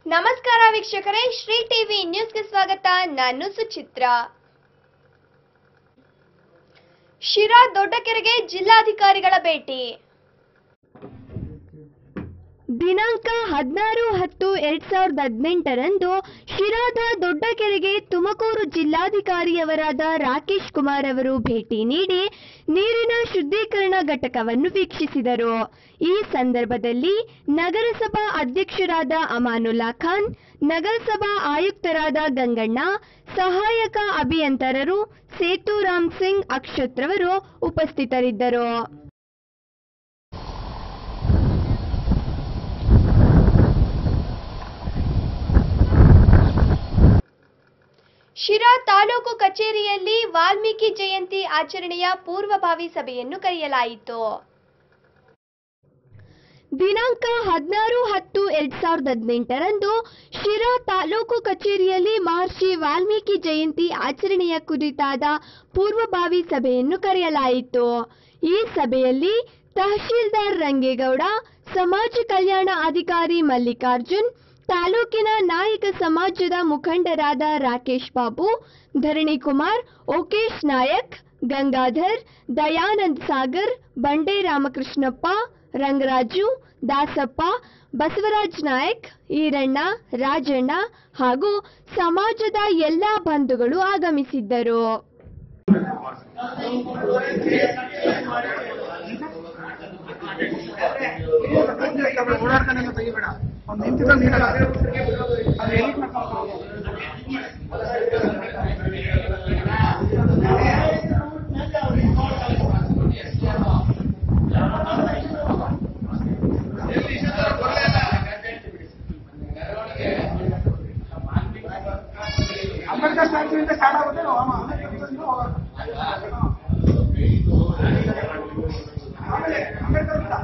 ನಮಸ್ಕಾರ ವೀಕ್ಷಕರೇ ಶ್ರೀ ಟಿವಿ ನ್ಯೂಸ್ಗೆ ಸ್ವಾಗತ ನಾನು ಸುಚಿತ್ರ ಶಿರಾ ದೊಡ್ಡಕೆರೆಗೆ ಜಿಲ್ಲಾಧಿಕಾರಿಗಳ ಭೇಟಿ ದಿನಾಂಕ ಹದಿನಾರು ಹತ್ತು ಎರಡ್ ಸಾವಿರದ ಹದಿನೆಂಟರಂದು ಶಿರಾದ ದೊಡ್ಡಕೆರೆಗೆ ತುಮಕೂರು ಜಿಲ್ಲಾಧಿಕಾರಿಯವರಾದ ರಾಕೇಶ್ ಕುಮಾರ್ ಅವರು ಭೇಟಿ ನೀಡಿ ನೀರಿನ ಶುದ್ಧೀಕರಣ ಘಟಕವನ್ನು ವೀಕ್ಷಿಸಿದರು ಈ ಸಂದರ್ಭದಲ್ಲಿ ನಗರಸಭಾ ಅಧ್ಯಕ್ಷರಾದ ಅಮಾನುಲ್ಲಾ ಖಾನ್ ನಗರಸಭಾ ಆಯುಕ್ತರಾದ ಗಂಗಣ್ಣ ಸಹಾಯಕ ಅಭಿಯಂತರರು ಸೇತುರಾಮ್ ಸಿಂಗ್ ಅಕ್ಷತ್ರವರು ಉಪಸ್ಥಿತರಿದ್ದರು ಶಿರಾ ತಾಲೂಕು ಕಚೇರಿಯಲ್ಲಿ ವಾಲ್ಮೀಕಿ ಜಯಂತಿ ಆಚರಣೆಯ ಪೂರ್ವಭಾವಿ ಸಭೆಯನ್ನು ಕರೆಯಲಾಯಿತು ದಿನಾಂಕ ಹದಿನಾರು ಹತ್ತು ಎರಡ್ ಸಾವಿರದ ಹದಿನೆಂಟರಂದು ಶಿರಾ ತಾಲೂಕು ಕಚೇರಿಯಲ್ಲಿ ಮಹರ್ಷಿ ವಾಲ್ಮೀಕಿ ಜಯಂತಿ ಆಚರಣೆಯ ಕುರಿತಾದ ಪೂರ್ವಭಾವಿ ಸಭೆಯನ್ನು ಕರೆಯಲಾಯಿತು ಈ ಸಭೆಯಲ್ಲಿ ತಹಶೀಲ್ದಾರ್ ರಂಗೇಗೌಡ ಸಮಾಜ ಕಲ್ಯಾಣ ಅಧಿಕಾರಿ ಮಲ್ಲಿಕಾರ್ಜುನ್ ತಾಲೂಕಿನ ನಾಯಕ ಸಮಾಜದ ಮುಖಂಡರಾದ ರಾಕೇಶ್ ಬಾಬು ಧರಣಿ ಕುಮಾರ್ ಓಕೇಶ್ ನಾಯಕ್ ಗಂಗಾಧರ್ ದಯಾನಂದ್ ಸಾಗರ್ ಬಂಡೆ ರಾಮಕೃಷ್ಣಪ್ಪ ರಂಗರಾಜು ದಾಸಪ್ಪ ಬಸವರಾಜ್ ನಾಯಕ್ ಈರಣ್ಣ ರಾಜಣ್ಣ ಹಾಗೂ ಸಮಾಜದ ಎಲ್ಲಾ ಬಂಧುಗಳು ಆಗಮಿಸಿದ್ದರು ಓಡಾಡ್ತಾನೆ ತೆಗಿಬೇಡ ಅವ್ನು ನಿಂತಿದ್ದ ನೀಡಲ್ಲ ಅದು ಎಡಿಟ್ ಅಂಬೇಡ್ಕರ್ ಸ್ಟ್ಯಾಚ್ಯೂ ಇಂದ ಸ್ಟಾರ್ಟ್ ಆಗುತ್ತೆ ನಾವು ಅಂಬೇಡ್ಕರ್ ಇಂದ ಹೋಗೋಣ. ಆಮೇಲೆ ಅಂಬೇಡ್ಕರ್ ವೃತ್ತ.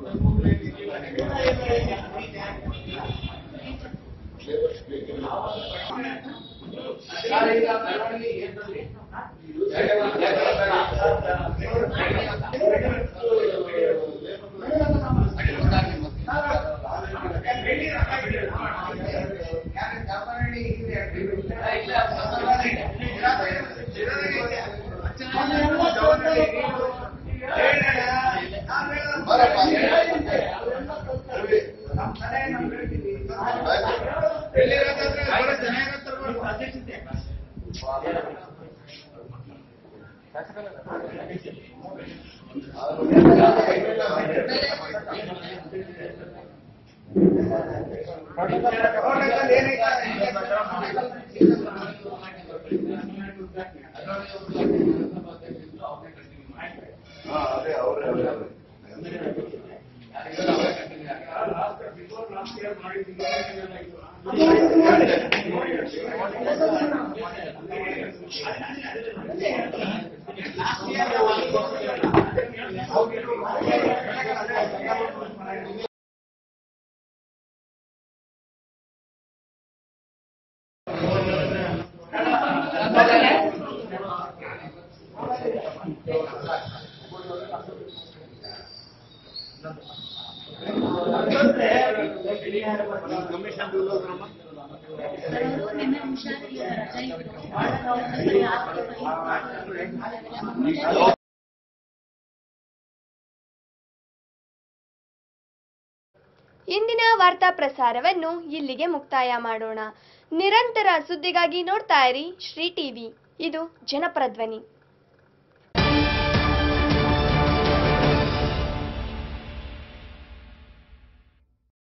ಇಂದಿನ ವಾರ್ತಾ ಪ್ರಸಾರವನ್ನು ಇಲ್ಲಿಗೆ ಮುಕ್ತಾಯ ಮಾಡೋಣ ನಿರಂತರ ಸುದ್ದಿಗಾಗಿ ನೋಡ್ತಾ ಇರಿ ಶ್ರೀ ಟಿವಿ ಇದು ಜನಪರ ಧ್ವನಿ